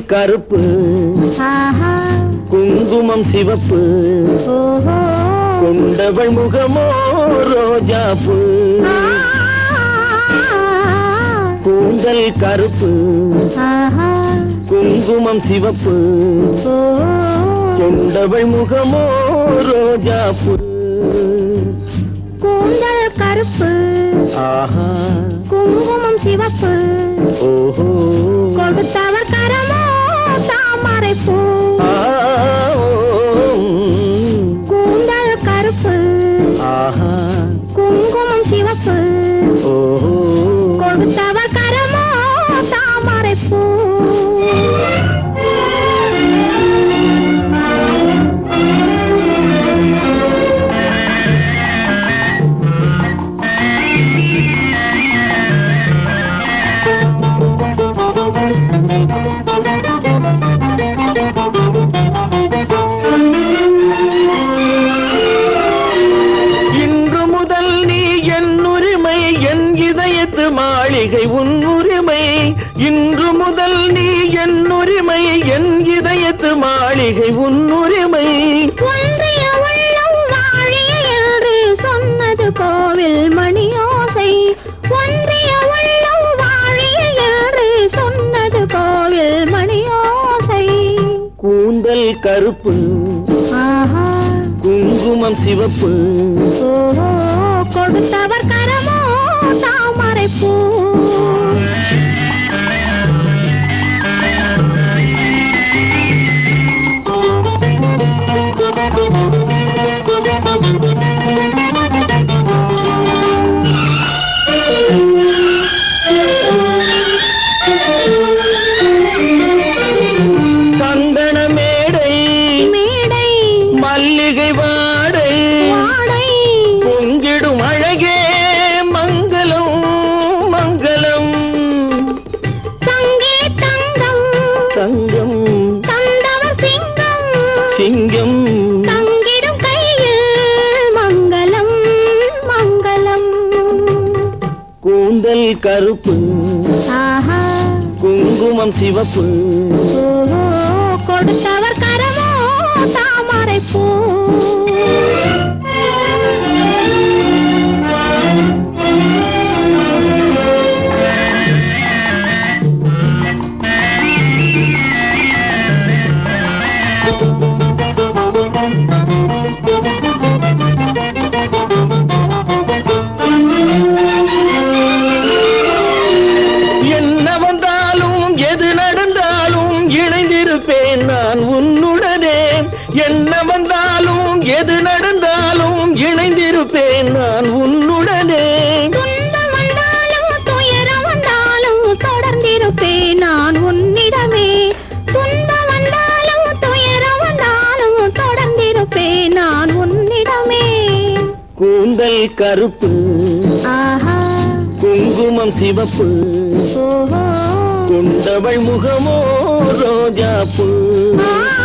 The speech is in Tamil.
கருப்பு ஆஹா குங்குமம் சிவப்பு ஓஹோ கொண்டவள் முகமோ ரோஜாப்பு கூந்தல் கருப்பு ஆஹா குங்குமம் சிவப்பு ஓ கொண்டவள் முகமோ ரோஜாப்பு கூந்தல் கருப்பு ஆஹா குங்குமம் சிவப்பு ஓஹோ கொடுத்தவர் கரமோ தாமரை பூ ஆ, ஓ, ம். கூந்தல் கருப்பு ஆஹா குங்குமம் சிவப்பு ஓஹோ கொடுத்தவர் கரமோ தாமரை பூ இன்று முதல் நீ என் உரிமை என் இதயத்து மாளிகை உன் உரிமை இன்று முதல் நீ என் உரிமை என் இதயத்து மாளிகை உன் உரிமை ஒன்றிய உள்ளம் வாழிய என்று சொன்னது கோவில் மணியோசை ஒன்றிய உள்ளம் வாழிய என்று சொன்னது கோவில் மணியோசை கூந்தல் கருப்பு ஆஹா குங்குமம் சிவப்பு ஓஹோ கொடுத்தவர் கரமோ தாமரை பூ சந்தன மேடை மேடை மல்லிகை வாடை வாடை பொங்கிடும் அழகே மங்களம் மங்களம் சங்கே தங்கம் தங்கம் தந்தவர் சிங்கம் சிங்கம் தங்கிடும் கையில் மங்களம் மங்களம் கூந்தல் கருப்பு ஆஹா குங்குமம் சிவப்பு ஓஹோ கொடுத்தவர் கரமோ தாமரை பூ என்ன வந்தாலும் எது நடந்தாலும் இணைந்திருப்பேன் நான் உன்னுடனே என்ன வந்தாலும் எது நடந்தாலும் இணைந்திருப்பேன் நான் உன்னுடனே துன்பம் வந்தாலும் துயரம் வந்தாலும் தொடர்ந்திருப்பேன் நான் உன்னிடமே துன்பம் வந்தாலும் துயரம் வந்தாலும் தொடர்ந்திருப்பேன் நான் உன்னிடமே கூந்தல் கருப்பு ஆஹா குங்குமம் சிவப்பு ஓஹோ கொண்டவள் முகமோ ரோஜாப்பூ ஆ